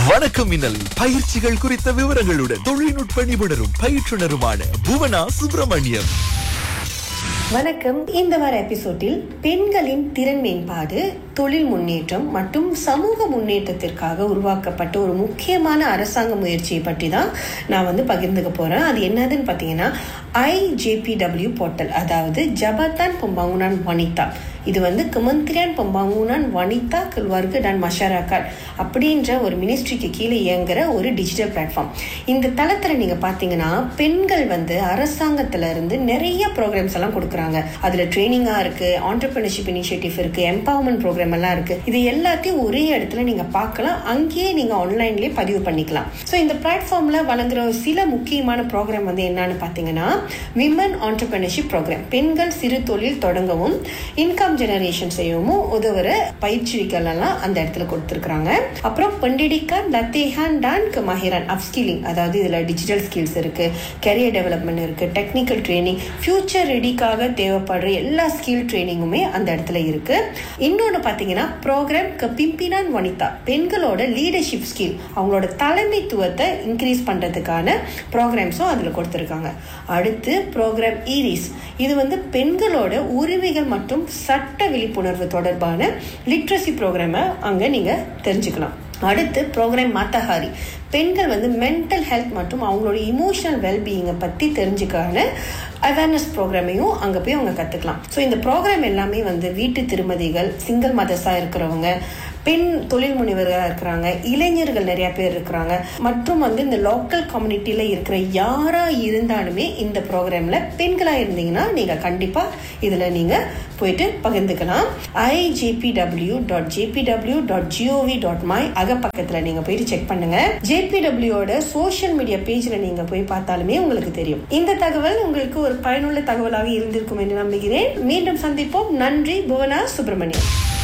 வணக்கம் மின்னல் பயிற்சிகள் குறித்த விவரங்களுடன் தொழில்நுட்ப நிபுணரும் பயிற்றுனருமான புவனா சுப்பிரமணியம் வணக்கம் இந்த வார எபிசோடில் பெண்களின் திறன் மேம்பாடு தொழில் முன்னேற்றம் மற்றும் சமூக முன்னேற்றத்திற்காக உருவாக்கப்பட்ட ஒரு முக்கியமான அரசாங்க முயற்சியை பற்றி தான் நான் வந்து பகிர்ந்துக்க போறேன் அது என்னதுன்னு பார்த்தீங்கன்னா ஐஜேபிடபிள்யூ போர்ட்டல் அதாவது ஜபத்தான் பம்பாங்குனான் வனிதா இது வந்து கமந்திரியான் பம்பாங்குனான் வனிதா கில்வர்கு டன் மஷாராக்காட் அப்படின்ற ஒரு மினிஸ்ட்ரிக்கு கீழே இயங்குற ஒரு டிஜிட்டல் பிளாட்ஃபார்ம் இந்த தளத்தில் நீங்கள் பார்த்தீங்கன்னா பெண்கள் வந்து அரசாங்கத்துல இருந்து நிறைய ப்ரோக்ராம்ஸ் எல்லாம் கொடுக்குறாங்க அதில் ட்ரைனிங்காக இருக்கு ஆண்டர்பிரினர்ஷிப் இனிஷியேட்டிவ் இருக்கு எம்பவர்மெண்ட் ப்ரோக்ராம் எல்லாம் இருக்கு இது எல்லாத்தையும் ஒரே இடத்துல நீங்கள் பார்க்கலாம் அங்கேயே நீங்கள் ஆன்லைன்லேயே பதிவு பண்ணிக்கலாம் ஸோ இந்த பிளாட்ஃபார்ம்ல வழங்குற சில முக்கியமான ப்ரோக்ராம் வந்து என்னன்னு பார்த்தீங்கன்னா விமன் ஆண்டர்பிரினர்ஷிப் ப்ரோக்ராம் பெண்கள் சிறு தொழில் தொடங்கவும் இன்கம் ஜெனரேஷன் செய்யவும் உதவுற பயிற்சிகள் எல்லாம் அந்த இடத்துல கொடுத்துருக்காங்க அப்புறம் பண்டிடிக்கான் லத்தேஹான் டான்க் மஹிரான் அப்ஸ்கில்லிங் அதாவது இதுல டிஜிட்டல் ஸ்கில்ஸ் இருக்கு கெரியர் டெவலப்மெண்ட் இருக்கு டெக்னிக்கல் ட்ரைனிங் ஃபியூச்சர் ரெடிக்காக தேவைப்படுற எல்லா ஸ்கில் ட்ரைனிங்குமே அந்த இடத்துல இருக்கு இன்னொன்று பார்த்தீங்கன்னா ப்ரோக்ராம் பிம்பினான் வனிதா பெண்களோட லீடர்ஷிப் ஸ்கில் அவங்களோட தலைமைத்துவத்தை இன்க்ரீஸ் பண்றதுக்கான ப்ரோக்ராம்ஸும் அதில் கொடுத்துருக்காங்க அடுத்து ப்ரோக்ராம் ஈரிஸ் இது வந்து பெண்களோட உரிமைகள் மற்றும் சட்ட விழிப்புணர்வு தொடர்பான லிட்ரஸி ப்ரோக்ராமை அங்கே நீங்கள் தெரிஞ்சுக்கலாம் அடுத்து ப்ரோக்ராம் மாத்தஹாரி பெண்கள் வந்து மென்டல் ஹெல்த் மற்றும் அவங்களோட இமோஷனல் வெல்பீயிங்கை பற்றி தெரிஞ்சுக்கான அவேர்னஸ் ப்ரோக்ராமையும் அங்கே போய் அவங்க கற்றுக்கலாம் ஸோ இந்த ப்ரோக்ராம் எல்லாமே வந்து வீட்டு திருமதிகள் சிங்கிள் மதர்ஸாக இருக்கிறவங்க பெண் தொழில் முனைவர்களாக இருக்கிறாங்க இளைஞர்கள் நிறைய பேர் இருக்கிறாங்க மற்றும் வந்து இந்த லோக்கல் கம்யூனிட்டியில் இருக்கிற யாராக இருந்தாலுமே இந்த ப்ரோக்ராமில் பெண்களாக இருந்தீங்கன்னா நீங்கள் கண்டிப்பாக இதில் நீங்கள் போயிட்டு பகிர்ந்துக்கலாம் I J P W dot J P W dot G O V dot மை அகப்பக்கத்தில் நீங்கள் போயிட்டு செக் பண்ணுங்க ஜேபிடபிள்யூட சோஷியல் மீடியா பேஜில் நீங்கள் போய் பார்த்தாலுமே உங்களுக்கு தெரியும் இந்த தகவல் உங்களுக்கு ஒரு பயனுள்ள தகவலாக இருந்திருக்கும் என்று நம்புகிறேன் மீண்டும் சந்திப்போம் நன்றி புவனா சுப்பிரமணியம்